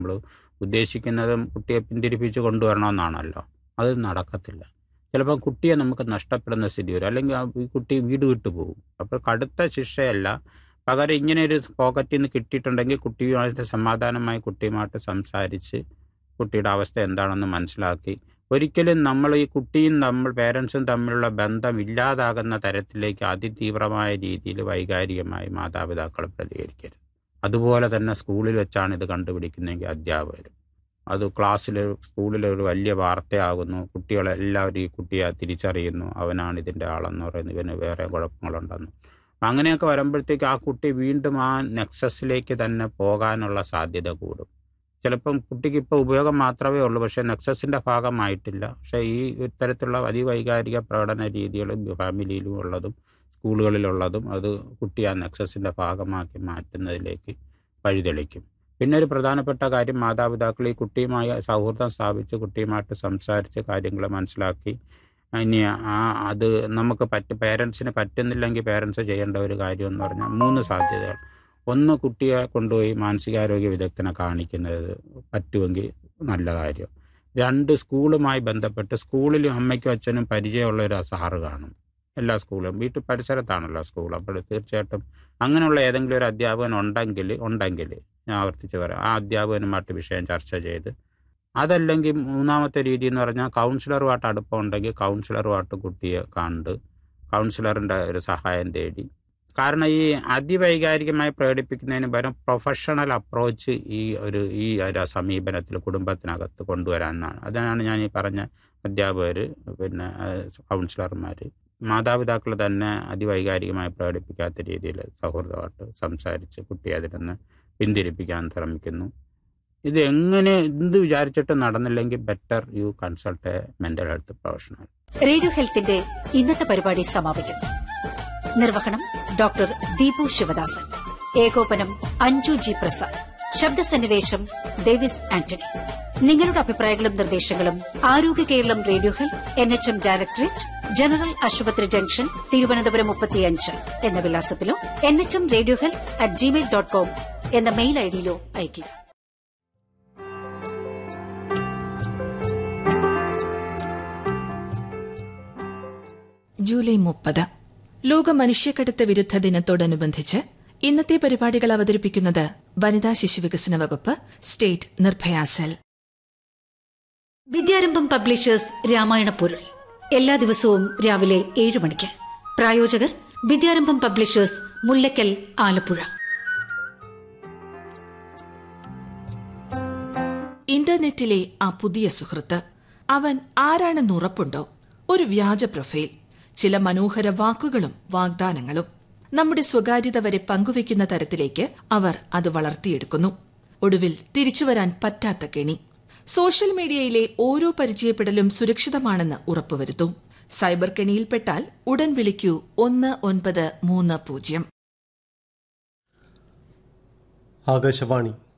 നമ്മൾ ഉദ്ദേശിക്കുന്നതും കുട്ടിയെ പിന്തിരിപ്പിച്ച് കൊണ്ടുവരണമെന്നാണല്ലോ അത് നടക്കത്തില്ല ചിലപ്പോൾ കുട്ടിയെ നമുക്ക് നഷ്ടപ്പെടുന്ന സ്ഥിതി വരും അല്ലെങ്കിൽ ആ ഈ കുട്ടി വീട് വിട്ടു പോകും അപ്പോൾ കടുത്ത ശിക്ഷയല്ല പകരം ഇങ്ങനെ ഒരു പോക്കറ്റിൽ നിന്ന് കിട്ടിയിട്ടുണ്ടെങ്കിൽ കുട്ടിയുമായിട്ട് സമാധാനമായി കുട്ടിയുമായിട്ട് സംസാരിച്ച് കുട്ടിയുടെ അവസ്ഥ എന്താണെന്ന് മനസ്സിലാക്കി ഒരിക്കലും നമ്മൾ ഈ കുട്ടിയും നമ്മൾ പേരൻസും തമ്മിലുള്ള ബന്ധം ഇല്ലാതാകുന്ന തരത്തിലേക്ക് അതിതീവ്രമായ രീതിയിൽ വൈകാരികമായി മാതാപിതാക്കൾ പ്രതികരിക്കരുത് അതുപോലെ തന്നെ സ്കൂളിൽ വെച്ചാണ് ഇത് കണ്ടുപിടിക്കുന്നതെങ്കിൽ അധ്യാപകരും അത് ക്ലാസ്സിൽ സ്കൂളിൽ ഒരു വലിയ വാർത്തയാകുന്നു കുട്ടികളെല്ലാവരും ഈ കുട്ടിയെ തിരിച്ചറിയുന്നു അവനാണ് ഇതിൻ്റെ ആളെന്ന് പറയുന്നു ഇവന് വേറെ കുഴപ്പങ്ങളുണ്ടെന്ന് അങ്ങനെയൊക്കെ വരുമ്പോഴത്തേക്ക് ആ കുട്ടി വീണ്ടും ആ നെക്സസിലേക്ക് തന്നെ പോകാനുള്ള സാധ്യത കൂടും ചിലപ്പം കുട്ടിക്ക് ഇപ്പോൾ ഉപയോഗം മാത്രമേ ഉള്ളൂ പക്ഷേ നെക്സസിൻ്റെ ഭാഗമായിട്ടില്ല പക്ഷേ ഈ ഇത്തരത്തിലുള്ള അതിവൈകാരിക പ്രകടന രീതികളും ഫാമിലിയിലും ഉള്ളതും സ്കൂളുകളിലുള്ളതും അത് കുട്ടി ആ നെക്സസിൻ്റെ ഭാഗമാക്കി മാറ്റുന്നതിലേക്ക് വഴിതെളിക്കും പിന്നെ ഒരു പ്രധാനപ്പെട്ട കാര്യം മാതാപിതാക്കൾ ഈ കുട്ടിയുമായി സൗഹൃദം സ്ഥാപിച്ച് കുട്ടിയുമായിട്ട് സംസാരിച്ച് കാര്യങ്ങൾ മനസ്സിലാക്കി ഇനി ആ അത് നമുക്ക് പറ്റ പേരൻസിന് പറ്റുന്നില്ലെങ്കിൽ പേരൻസ് ചെയ്യേണ്ട ഒരു കാര്യം എന്ന് പറഞ്ഞാൽ മൂന്ന് സാധ്യതകൾ ഒന്ന് കുട്ടിയെ കൊണ്ടുപോയി മാനസികാരോഗ്യ വിദഗ്ധനെ കാണിക്കുന്നത് പറ്റുമെങ്കിൽ നല്ല കാര്യം രണ്ട് സ്കൂളുമായി ബന്ധപ്പെട്ട് സ്കൂളിലും അമ്മയ്ക്കും അച്ഛനും പരിചയമുള്ള ഒരു സാറ് കാണും എല്ലാ സ്കൂളും വീട്ടു പരിസരത്താണല്ലോ സ്കൂൾ അപ്പോൾ തീർച്ചയായിട്ടും അങ്ങനെയുള്ള ഏതെങ്കിലും ഒരു അധ്യാപകൻ ഉണ്ടെങ്കിൽ ഉണ്ടെങ്കിൽ ഞാൻ ആവർത്തിച്ച് പറയാം ആ അധ്യാപകനുമായിട്ട് വിഷയം ചർച്ച ചെയ്ത് അതല്ലെങ്കിൽ മൂന്നാമത്തെ രീതി എന്ന് പറഞ്ഞാൽ കൗൺസിലറുമായിട്ട് അടുപ്പം ഉണ്ടെങ്കിൽ കൗൺസിലറുമായിട്ട് കുട്ടിയെ കണ്ട് കൗൺസിലറിൻ്റെ ഒരു സഹായം തേടി കാരണം ഈ അതിവൈകാരികമായി പ്രകടിപ്പിക്കുന്നതിന് പകരം പ്രൊഫഷണൽ അപ്രോച്ച് ഈ ഒരു ഈ ഒരു സമീപനത്തിൽ കുടുംബത്തിനകത്ത് കൊണ്ടുവരാനാണ് അതിനാണ് ഞാൻ ഈ പറഞ്ഞ അധ്യാപകർ പിന്നെ കൗൺസിലർമാർ മാതാപിതാക്കൾ തന്നെ അതിവൈകാരികമായി പ്രകടിപ്പിക്കാത്ത രീതിയിൽ സൗഹൃദമായിട്ട് സംസാരിച്ച് കുട്ടിയെ അതിൽ നിന്ന് പിന്തിരിപ്പിക്കാൻ ശ്രമിക്കുന്നു ഇത് എങ്ങനെ എന്ത് വിചാരിച്ചിട്ട് നടന്നില്ലെങ്കിൽ better you consult a mental health professional radio ഹെൽത്തിന്റെ ഇന്നത്തെ പരിപാടി സമാപിക്കുന്നു നിർവഹണം ഡോക്ടർ ദീപു ശിവദാസൻ ഏകോപനം അഞ്ജു ജി പ്രസാദ് ശബ്ദസന്നിവേശം ഡേവിസ് ആന്റണി നിങ്ങളുടെ അഭിപ്രായങ്ങളും നിർദ്ദേശങ്ങളും Arogya Keralam radio health N H M directorate general ആശുപത്രി ജംഗ്ഷൻ തിരുവനന്തപുരം മുപ്പത്തിയഞ്ച് എന്ന വിലാസത്തിലോ N H M radio health at gmail dot com എന്ന മെയിൽ ഐഡിയിലോ അയയ്ക്കുക ജൂലൈ മുപ്പത് ലോക മനുഷ്യക്കടത്ത് വിരുദ്ധ ദിനത്തോടനുബന്ധിച്ച് ഇന്നത്തെ പരിപാടികൾ അവതരിപ്പിക്കുന്നത് വനിതാ ശിശുവികസന വകുപ്പ് state Nirbhaya cell Vidyarambham publishers Ramayana പൊരുൾ എല്ലാ ദിവസവും രാവിലെ ഏഴ് മണിക്ക് പ്രായോജകർ വിദ്യാരംഭം പബ്ലിഷേഴ്സ് മുല്ലക്കൽ ആലപ്പുഴ ഇന്റർനെറ്റിലെ ആ പുതിയ സുഹൃത്ത് അവൻ ആരാണെന്ന് ഉറപ്പുണ്ടോ ഒരു വ്യാജ പ്രൊഫൈൽ ചില മനോഹര വാക്കുകളും വാഗ്ദാനങ്ങളും നമ്മുടെ സ്വകാര്യത വരെ പങ്കുവെക്കുന്ന തരത്തിലേക്ക് അവർ അത് വളർത്തിയെടുക്കുന്നു ഒടുവിൽ തിരിച്ചുവരാൻ പറ്റാത്ത കെണി സോഷ്യൽ മീഡിയയിലെ ഓരോ പരിചയപ്പെടലും സുരക്ഷിതമാണെന്ന് ഉറപ്പുവരുത്തൂ സൈബർ കെണിയിൽപ്പെട്ടാൽ ഉടൻ വിളിക്കൂ ഒന്ന് ഒൻപത് മൂന്ന് പൂജ്യം ആകാശവാണി